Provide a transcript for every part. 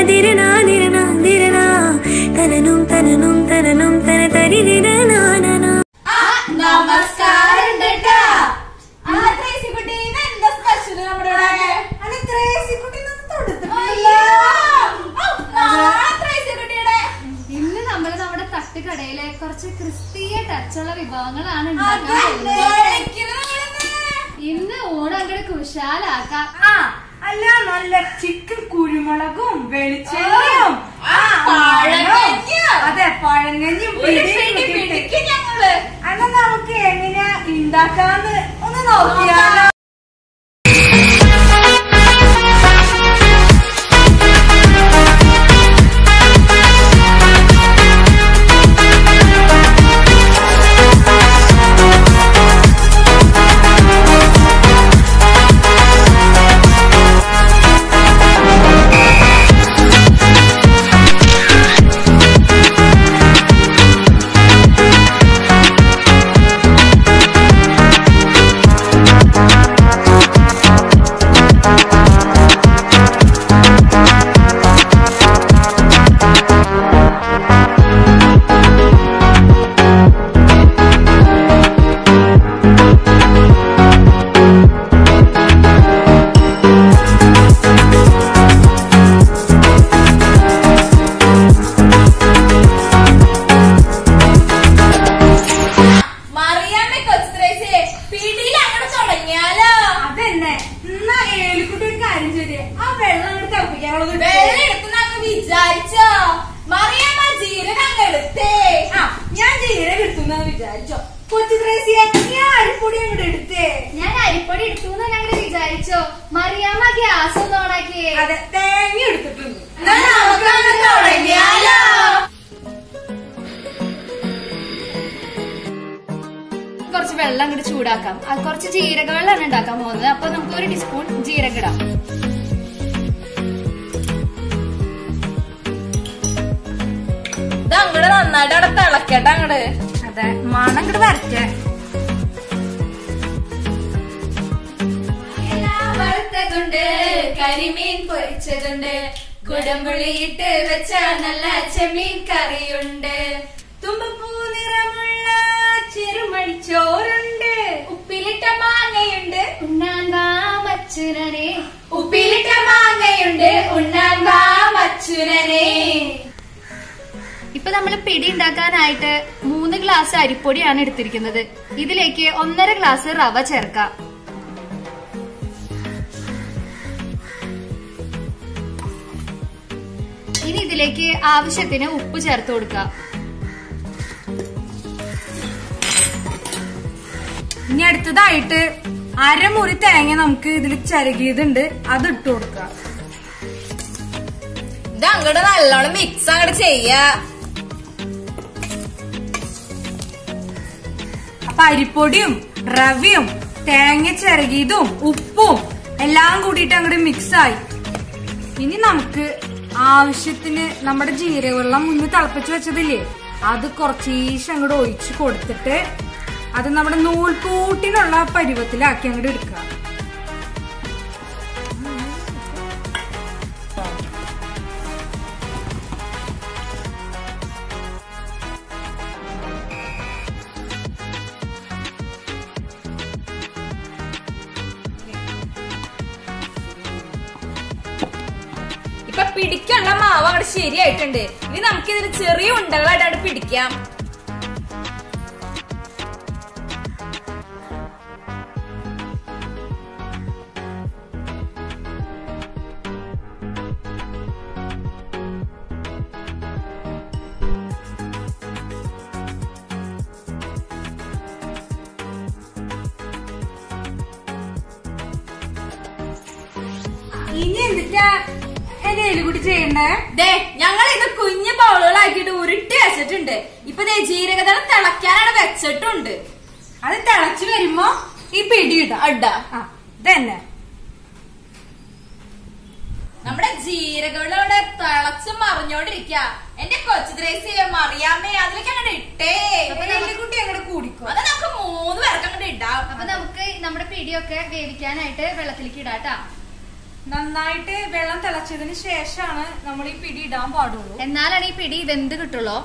ദിരനാ ദിരനാ ദിരനാ തനനും തനനും തനനും തന തരിരിരനാനനാ നമസ്കാരം കേട്ടാ ആ ത്രേസിക്കുട്ടി ഇന്ന് എന്താ സ്പെഷ്യൽ നമ്മുടെ ഇവിടെ അല്ല ത്രേസിക്കുട്ടി ഇന്ന് നമ്മൾ നമ്മുടെ തട്ടുകടയിലെ കുറച്ച് ക്രിസ്തീയ ടച്ചുള്ള വിഭവങ്ങളാണ് ഉണ്ടാക്കാൻ പോകുന്നത്. ഇന്ന് ഊണ് അങ്ങോട്ട് കുശാലാക്കാം അല്ല നല്ല ചിക്കൻ കുരുമുളകും വെളിച്ചെണ്ണയും ആ, പഴങ്കഞ്ഞിയും. അതെ പഴങ്കഞ്ഞും ഞങ്ങള് അല്ല നമുക്ക് എങ്ങനെയാ ഉണ്ടാക്കാന്ന് ഒന്ന് നോക്കിയാലോ മറിയാമ്മ കൊച്ചു ത്രേസി പിടിയിൽ അങ്ങോട്ട് തുടങ്ങിയാലോ അതന്നെ എന്നാ ഏലിക്കുട്ടി ഒരു കാര്യം ചെയ്തേ ആ വെള്ളം അങ്ങോട്ട് തിളപ്പിക്കാനുള്ളത് വെള്ളം എടുത്തുന്നങ്ങ് വിചാരിച്ചോ മറിയാമ്മ ജീരകം അങ്ങ് എടുത്തേ ആ ഞാൻ ജീരകം എടുത്തുന്നത് വിചാരിച്ചോ കൊച്ചു ത്രേസിയെ ഞാൻ അരിപ്പൊടി അങ്ങോട്ട് എടുത്തേ ഞാൻ അരിപ്പൊടി എടുത്തു എന്ന് ഞങ്ങൾ വിചാരിച്ചോ മറിയാമ്മ ഗ്യാസ് ഒന്ന് ഓണാക്കിയേ അതെ തേങ്ങ എടുത്തിട്ടുണ്ട് എന്നാ നമുക്കങ്ങ് തുടങ്ങിയാലോ കുറച്ച് വെള്ളം അങ്ങോട്ട് ചൂടാക്കാം അത് കുറച്ച് ജീരക വെള്ളമാണ് ഉണ്ടാക്കാൻ പോകുന്നത് അപ്പൊ നമുക്ക് ഒരു ടീസ്പൂൺ ജീരകം ഇടാം ഇത് അങ്ങോട്ട് നന്നായിട്ട് അവിടെ തിളക്കട്ടെ അങ്ങോട്ട് അതെ മണം അങ്ങോട്ട് വരട്ടെ വറുത്തതുണ്ട് കരിമീൻ പൊരിച്ചതുണ്ട് കുടംപുളിയിട്ട് വെച്ച നല്ല ചെമ്മീൻ കറിയുണ്ട് തുമ്പപ്പൂ നിറമുള്ള ചെറുമണിച്ചോറുണ്ട് ഉപ്പിലിട്ട മാങ്ങയുണ്ട് ഉണ്ണാൻ വാ മച്ചുനനെ ഉപ്പിലിട്ട മാങ്ങയുണ്ട് ഉണ്ണാൻ വാ മച്ചുനനെ ഇപ്പൊ നമ്മൾ പിടി ഉണ്ടാക്കാനായിട്ട് മൂന്ന് ഗ്ലാസ് അരിപ്പൊടിയാണ് എടുത്തിരിക്കുന്നത് ഇതിലേക്ക് ഒന്നര ഗ്ലാസ് റവ ചേർക്കാം ഇനി ഇതിലേക്ക് ആവശ്യത്തിന് ഉപ്പ് ചേർത്ത് കൊടുക്കാം ഇനി അടുത്തതായിട്ട് അരമുറി തേങ്ങ നമുക്ക് ഇതിൽ ചിരകിയതുണ്ട് അത് ഇട്ട് കൊടുക്കാം ഇത് അങ്ങോട്ട് നല്ലോണം മിക്സ് അങ്ങോട്ട് ചെയ്യാ അപ്പൊ അരിപ്പൊടിയും റവയും തേങ്ങ ചിരകിയതും ഉപ്പും എല്ലാം കൂടിയിട്ട് അങ്ങോട്ട് മിക്സ് ആയി ഇനി നമുക്ക് ആവശ്യത്തിന് നമ്മുടെ ജീരകവെള്ളം മുന്നിൽ തിളപ്പിച്ച് വെച്ചതില്ലേ അത് കുറച്ചീശ് അങ്ങോട്ട് ഒഴിച്ച് കൊടുത്തിട്ട് അത് നമ്മുടെ നൂൽപൂട്ടിനുള്ള പരുവത്തിലാക്കി അങ്ങോട്ട് എടുക്കുക ഇപ്പൊ പിടിക്കാനുള്ള മാവ് അങ്ങോട്ട് ശരിയായിട്ടുണ്ട് ഇനി നമുക്ക് ഇതിന് ചെറിയ ഉണ്ടകളായിട്ടാണ് പിടിക്കാം ഇനി എന്തിട്ടാ എന്റെ എലിക്കുട്ടി ചെയ്യണ്ടേ ദേ ഞങ്ങൾ ഇത് കുഞ്ഞു ബൗളുകളാക്കിയിട്ട് ഉരുട്ടി വെച്ചിട്ടുണ്ട് ഇപ്പൊ ദേ ജീരകതളം തിളയ്ക്കാനാണ് വെച്ചിട്ടുണ്ട് അത് തിളച്ചു വരുമ്പോ ഈ പിടിയിടാം അഡ്ഡ ആ ഇതന്നെ നമ്മുടെ ജീരകവിടെ തിളച്ച് മറിഞ്ഞോണ്ടിരിക്ക എന്റെ കൊച്ചു ദ്രേസി മറിയാമ്മേ അതിലേക്ക് അങ്ങോട്ട് ഇട്ടേ അപ്പൊ എലിക്കുട്ടി അങ്ങോട്ട് കൂടിക്കോ അത് നമുക്ക് മൂന്ന് പേർക്ക് അങ്ങോട്ട് ഇടാം അപ്പൊ നമുക്ക് നമ്മുടെ പിടിയൊക്കെ വേവിക്കാനായിട്ട് വെള്ളത്തിലേക്ക് ഇടാട്ടാ നന്നായിട്ട് വെള്ളം തിളച്ചതിന് ശേഷമാണ് നമ്മൾ ഈ പിടി ഇടാൻ പാടുള്ളൂ എന്നാലാണ് ഈ പിടി ഇതെന്ത് കിട്ടുള്ളൂ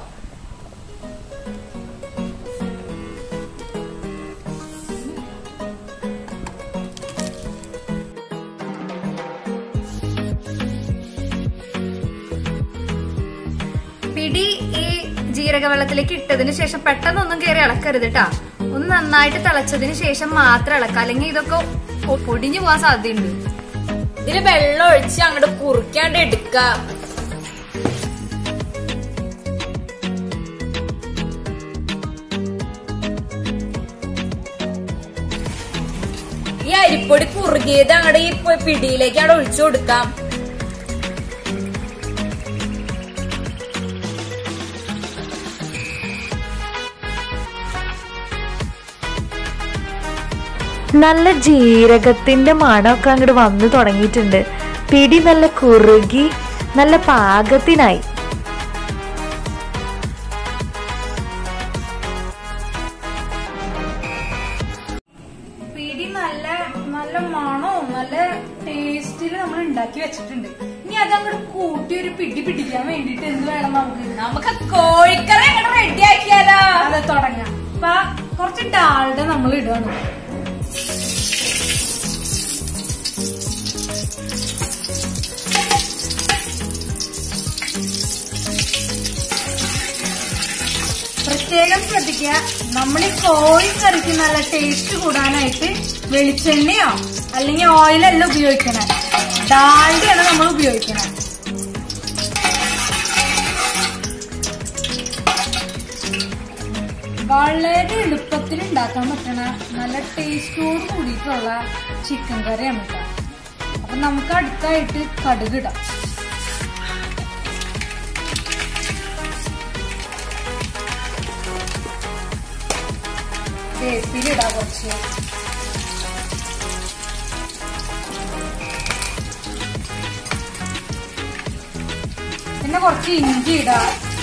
പിടി ഈ ജീരക വെള്ളത്തിലേക്ക് ഇട്ടതിന് ശേഷം പെട്ടെന്നൊന്നും കയറി ഇളക്കരുത് കേട്ടാ ഒന്ന് നന്നായിട്ട് തിളച്ചതിന് ശേഷം മാത്രം ഇളക്കാം അല്ലെങ്കിൽ ഇതൊക്കെ പൊ- പൊടിഞ്ഞു പോകാൻ സാധ്യതയുണ്ട് ഇതില് വെള്ളം ഒഴിച്ച് അങ്ങോട്ട് കുറിക്കാണ്ട് എടുക്ക ഈ അരിപ്പൊടി കുറുകിയത് അങ്ങോട്ട് ഈ പ- പിടിയിലേക്ക് അവിടെ ഒഴിച്ചു കൊടുക്കാം നല്ല ജീരകത്തിന്റെ മണമൊക്കെ അങ്ങോട്ട് വന്നു തുടങ്ങിയിട്ടുണ്ട് പിടി നല്ല കുറുകി നല്ല പാകത്തിനായി പിടി നല്ല നല്ല മണവും നല്ല ടേസ്റ്റിൽ നമ്മൾ ഉണ്ടാക്കി വെച്ചിട്ടുണ്ട് ഇനി അത് അങ്ങോട്ട് കൂട്ടി ഒരു പിടി പിടിക്കാൻ വേണ്ടിട്ട് എന്ത് വേണം നമുക്ക് നമുക്ക് കോഴിക്കറി അങ്ങോട്ട് റെഡി ആക്കിയാലോ അത് തുടങ്ങാം അപ്പൊ കുറച്ച് ഡാൾഡ നമ്മൾ ഇടുകയാണ് പ്രത്യേകം ശ്രദ്ധിക്കുക നമ്മൾ ഈ കോഴിക്കറിക്ക് നല്ല ടേസ്റ്റ് കൂടാനായിട്ട് വെളിച്ചെണ്ണയോ അല്ലെങ്കിൽ ഓയിലല്ല ഉപയോഗിക്കണേ ഡാൽഡയാണ് നമ്മൾ ഉപയോഗിക്കണേ വളരെ എളുപ്പത്തിൽ ഉണ്ടാക്കാൻ പറ്റണ നല്ല ടേസ്റ്റോട് കൂടിയിട്ടുള്ള ചിക്കൻ കറിയാണ് കേട്ടോ അപ്പൊ നമുക്ക് അടുത്തായിട്ട് കടുക് ഇടാം വേപ്പിലിടാം കുറച്ച് പിന്നെ കുറച്ച് ഇഞ്ചി ഇടാം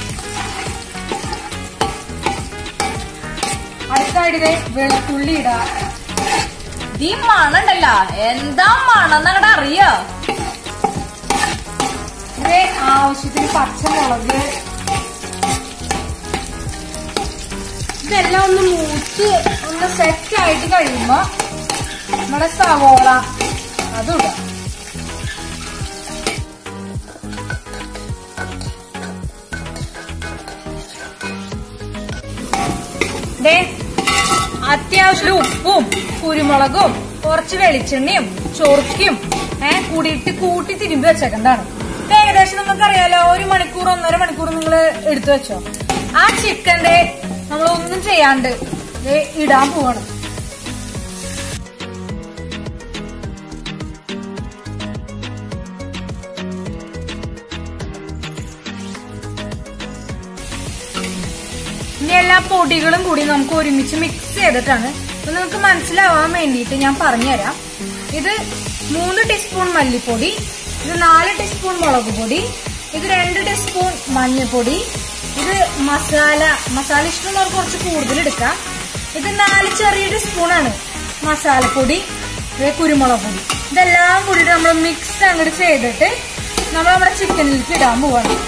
അടുത്തായിട്ട് വെളുത്തുള്ളി ഇടാം ഈ മണണ്ടല്ലോ എന്താ മണം എന്നങ്ങോട്ട് അറിയോ ഇത് ആവശ്യത്തിന് പച്ചമുളക് ഇതെല്ലാം ഒന്ന് മൂത്ത് ഒന്ന് സെറ്റ് ആയിട്ട് കഴിയുമ്പോ നമ്മുടെ സവോള അതും ഇടാം ദേ, അത്യാവശ്യം ഉപ്പും കുരുമുളകും കുറച്ച് വെളിച്ചെണ്ണയും ചൊറുക്കും ഏഹ് കൂടിയിട്ട് കൂട്ടി തിരുമ്പി വെച്ചേക്കണ്ടാണ് ഇത് ഏകദേശം നമുക്കറിയാലോ ഒരു മണിക്കൂർ ഒന്നര മണിക്കൂർ നിങ്ങൾ എടുത്തു വെച്ചോ ആ ചിക്കന്റെ നമ്മൾ ഒന്നും ചെയ്യാണ്ട് ദേ ഇടാൻ പോവാണ് ഇനി എല്ലാ പൊടികളും കൂടി നമുക്ക് ഒരുമിച്ച് മിക്സ് ചെയ്തിട്ടാണ് അപ്പൊ നിങ്ങൾക്ക് മനസ്സിലാവാൻ വേണ്ടിയിട്ട് ഞാൻ പറഞ്ഞുതരാം ഇത് മൂന്ന് ടീസ്പൂൺ മല്ലിപ്പൊടി ഇത് നാല് ടീസ്പൂൺ മുളക് പൊടി ഇത് രണ്ട് ടീസ്പൂൺ മഞ്ഞൾപ്പൊടി ഇത് മസാല മസാല ഇഷ്ടമുള്ളവർക്ക് കുറച്ച് കൂടുതൽ എടുക്കാം ഇത് നാല് ചെറിയ ടീസ്പൂണാണ് മസാലപ്പൊടി ഇത് കുരുമുളക് പൊടി ഇതെല്ലാം കൂടിയിട്ട് നമ്മൾ മിക്സ് അങ്ങോട്ട് ചെയ്തിട്ട് നമ്മൾ നമ്മുടെ ചിക്കനിലേക്ക് ഇടാൻ പോവാണ്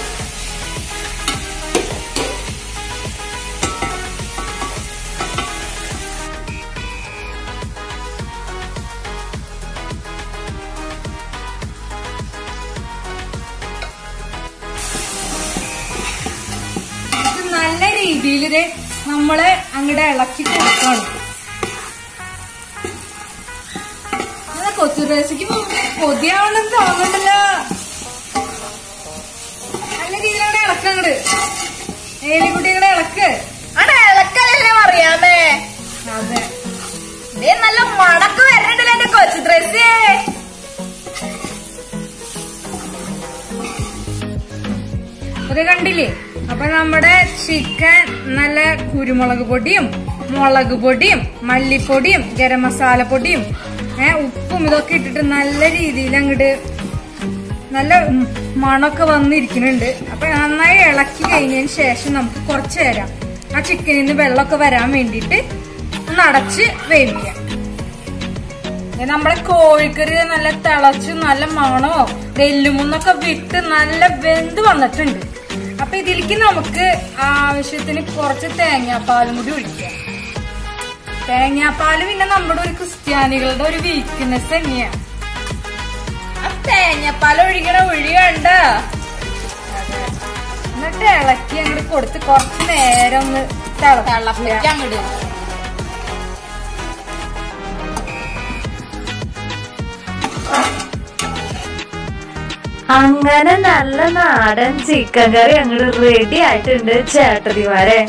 ഇത് നല്ല രീതിയിൽ ഇത് നമ്മള് അങ്ങടെ ഇളക്കി കൊടുക്കണം നല്ല കൊച്ചു റേസിക്ക് കൊതിയാവണമെന്ന് തോന്നുന്നുണ്ടല്ലോ നല്ല രീതിയിൽ അവിടെ ഇളക്കങ്ങട് ഏലിക്കുട്ടിയുടെ ഇളക്ക് അവിടെ ഇളക്കലല്ലേ അറിയാമേ അതെ ദേ നല്ല മണക്ക് വരണുണ്ടല്ലോ എന്റെ കൊച്ചു ഡ്രസ് ഇത് കണ്ടില്ലേ അപ്പൊ നമ്മുടെ ചിക്കൻ നല്ല കുരുമുളക് പൊടിയും മുളക് പൊടിയും മല്ലിപ്പൊടിയും ഗരം മസാല പൊടിയും ഏഹ് ഉപ്പും ഇതൊക്കെ ഇട്ടിട്ട് നല്ല രീതിയിൽ അങ്ങോട്ട് നല്ല ഉം മണമൊക്കെ വന്നിരിക്കുന്നുണ്ട് അപ്പൊ നന്നായി ഇളക്കി കഴിഞ്ഞതിന് ശേഷം നമുക്ക് കുറച്ച് നേരം ആ ചിക്കനിൽ നിന്ന് വെള്ളമൊക്കെ വരാൻ വേണ്ടിയിട്ട് ഒന്ന് അടച്ച് വേവിക്കാം ദേ നമ്മുടെ കോഴിക്കറി നല്ല തിളച്ച് നല്ല മണോ എല്ലുമുന്നൊക്കെ വിട്ട് നല്ല വെന്ത് വന്നിട്ടുണ്ട് അപ്പൊ ഇതിലേക്ക് നമുക്ക് ആവശ്യത്തിന് കുറച്ച് തേങ്ങാപ്പാലും കൂടി ഒഴിക്കാം തേങ്ങാപ്പാല് പിന്നെ നമ്മുടെ ഒരു ക്രിസ്ത്യാനികളുടെ ഒരു വീക്ക്നെസ് തന്നെയാണ് ആ തേങ്ങാപ്പാൽ ഒഴിക്കണ ഒഴി കണ്ട എന്നിട്ട് ഇളക്കി അങ്ങോട്ട് കൊടുത്ത് കുറച്ച് നേരം ഒന്ന് തിളപ്പിക്കാം തിളപ്പിക്കാൻ അങ്ങോട്ട് അങ്ങനെ നല്ല നാടൻ ചിക്കൻ കറി അങ്ങോട്ട് റെഡി ആയിട്ടുണ്ട് ചേട്ടതിമാരെ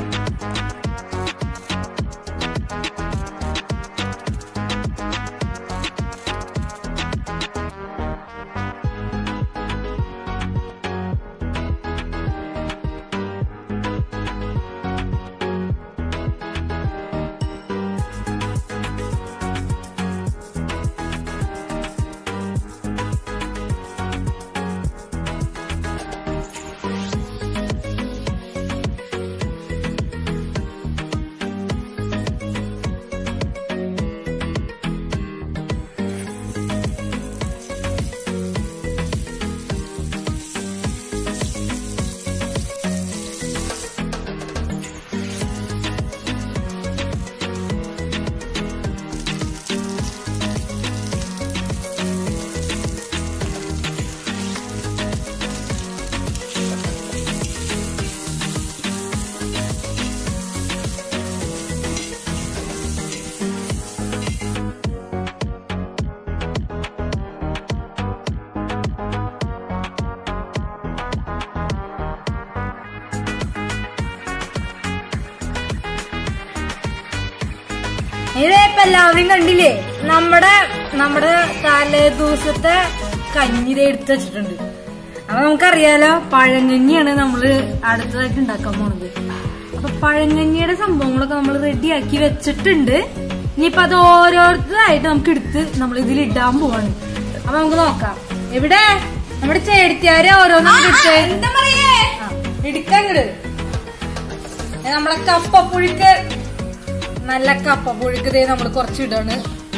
ഇതേപ്പ എല്ലാവരും കണ്ടില്ലേ നമ്മുടെ നമ്മുടെ തലേ ദിവസത്തെ കഞ്ഞി ദേ എടുത്ത് വെച്ചിട്ടുണ്ട് അപ്പൊ നമുക്കറിയാലോ പഴങ്കഞ്ഞിയാണ് നമ്മള് അടുത്തതായിട്ട് ഉണ്ടാക്കാൻ പോണത് അപ്പൊ പഴങ്കഞ്ഞിയുടെ സംഭവങ്ങളൊക്കെ നമ്മൾ റെഡിയാക്കി വെച്ചിട്ടുണ്ട് ഇനിയിപ്പൊ അത് ഓരോരുത്തരായിട്ട് നമുക്ക് എടുത്ത് നമ്മൾ ഇതിൽ ഇടാൻ പോവാണ് അപ്പൊ നമുക്ക് നോക്കാം എവിടെ നമ്മുടെ ചേടിത്തിയാരെ ഓരോന്നും എടുത്ത് എന്താ പറയേ ഇടിക്കങ്ങട് നമ്മളെ കപ്പപ്പുഴുക്ക് നല്ല കപ്പപ്പുഴുക്ക് ദേ നമ്മൾ കുറച്ച് ഇടാണ്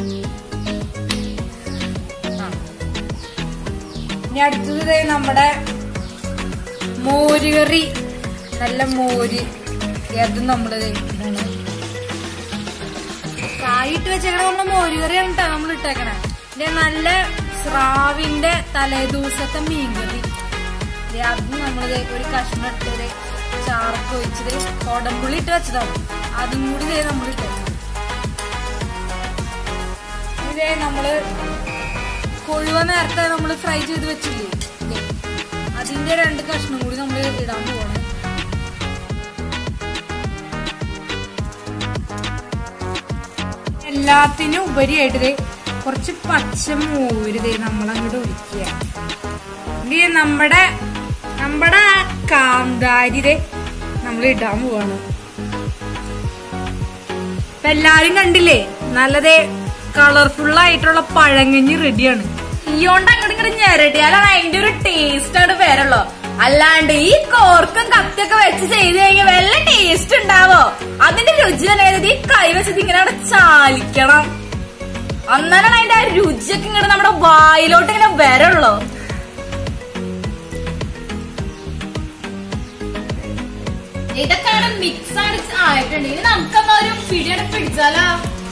ആ. ഇനി അടുത്തത് ദേ നമ്മുടെ മോരുകറി നല്ല മോര് അത് നമ്മള് ദേ ഇടാണ് കായിട്ട് വെച്ചേക്കണ നമ്മള് മോരുകറിയാണ് കേട്ടോ നമ്മൾ ഇട്ടേക്കണേ ദേ നല്ല സ്രാവിന്റെ തലേ ദിവസത്തെ മീൻകറി ദേ അത് നമ്മൾ ഒരു കഷ്ണം ഇട്ടത് ചാർക്ക് ഒഴിച്ചത് കോടമ്പുള്ളി ഇട്ട് വെച്ചതാണ് അതും കൂടി ദേ നമ്മൾ ഇട്ടത് ഇതേ നമ്മള് കൊഴുവ നേരത്തെ നമ്മൾ ഫ്രൈ ചെയ്ത് വെച്ചില്ലേ ദേ, അതിന്റെ രണ്ട് കഷ്ണം കൂടി നമ്മൾ ഇടാൻ പോവാണ് എല്ലാത്തിനും ഉപരിയായിട്ട് ദേ കുറച്ച് പച്ച മോര് ദേ നമ്മളങ്ങോട്ട് ഒഴിക്കുക ഇനി നമ്മുടെ നമ്മുടെ ആ കാന്താരി ദേ നമ്മൾ ഇടാൻ പോവാണ് ഇപ്പൊ എല്ലാരും കണ്ടില്ലേ നല്ലതേ കളർഫുൾ ആയിട്ടുള്ള പഴങ്കഞ്ഞി റെഡിയാണ് ഇയോണ്ട് അങ്ങോട്ട് ഇങ്ങോട്ട് ഞെരടിയാലാണ് അതിന്റെ ഒരു ടേസ്റ്റ് ആണ് പേരുള്ളൂ അല്ലാണ്ട് ഈ കോർക്കും കത്തിയൊക്കെ വെച്ച് ചെയ്ത് കഴിഞ്ഞാൽ വല്ല ടേസ്റ്റ് ഉണ്ടാവോ അതിന്റെ രുചി തന്നെ ഏത് ഈ കൈ വെച്ചത് ഇങ്ങനെ അവിടെ ചാലിക്കണം അന്നേരം അതിന്റെ ആ രുചിയൊക്കെ ഇങ്ങോട്ട് നമ്മുടെ വായിലോട്ട് ഇങ്ങനെ വരള്ളൂ ഇതൊക്കെ അങ്ങനെ മിക്സ് അടിച്ച് ആയിട്ടുണ്ട് ഇനി നമുക്കെന്നാ ഒരു പിടിയുടെ പിടിച്ചാലോ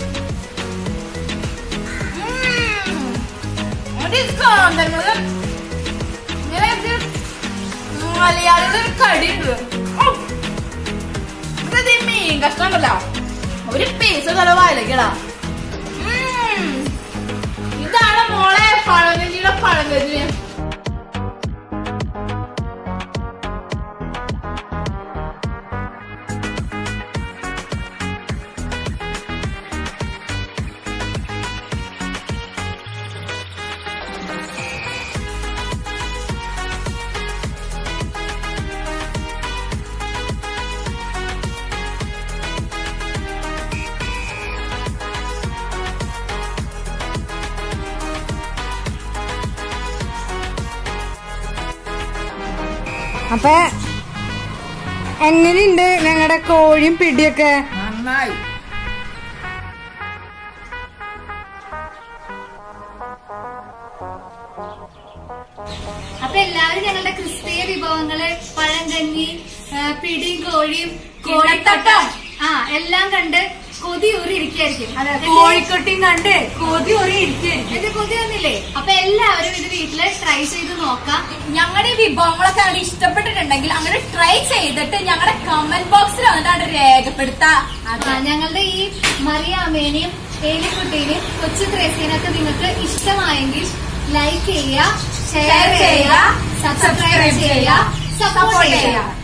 ഉം. ഒരു കാന്തങ്ങള് ഇങ്ങനെ ഇത് മലയാളിയുടെ ഒരു കടിയുണ്ട് ഉം. ഇത് ഈ മീൻ കഷ്ണം ഉണ്ടല്ലോ ഒരു പീസ് തല വായിലേക്കടാ ഇതാണ് മോളെ പഴങ്കഞ്ഞിയുടെ പഴങ്കഞ്ഞി അപ്പൊ എങ്ങനെയുണ്ട് ഞങ്ങളുടെ കോഴിയും പിടിയൊക്കെ നന്നായി അപ്പൊ എല്ലാവരും ഞങ്ങളുടെ ക്രിസ്തീയ വിഭവങ്ങള് പഴങ്കഞ്ഞി ആ, പിടിയും കോഴിയും കോഴിത്തട്ടം. ആ എല്ലാം കണ്ട് കൊതി ഊറി ഇരിക്കായിരിക്കും അതെ കോഴിക്കൊട്ടിയും കണ്ട് കൊതി ഒരു ഇരിക്കും എന്റെ കൊതി വന്നില്ലേ അപ്പൊ എല്ലാവരും ഇത് വീട്ടില് ട്രൈ ചെയ്ത് നോക്കാം ഞങ്ങളുടെ ഈ വിഭവങ്ങളൊക്കെ അവിടെ ഇഷ്ടപ്പെട്ടിട്ടുണ്ടെങ്കിൽ അങ്ങനെ ട്രൈ ചെയ്തിട്ട് ഞങ്ങളുടെ കമന്റ് ബോക്സിൽ വന്നിട്ട് അവിടെ രേഖപ്പെടുത്താം ആ, ഞങ്ങളുടെ ഈ മറിയാമേനെയും ഏലിക്കുട്ടീനെയും കൊച്ചു ത്രേസീനൊക്കെ നിങ്ങൾക്ക് ഇഷ്ടമായെങ്കിൽ ലൈക്ക് ചെയ്യുക ഷെയർ ചെയ്യുക സബ്സ്ക്രൈബ് ചെയ്യുക സപ്പോർട്ട് ചെയ്യുക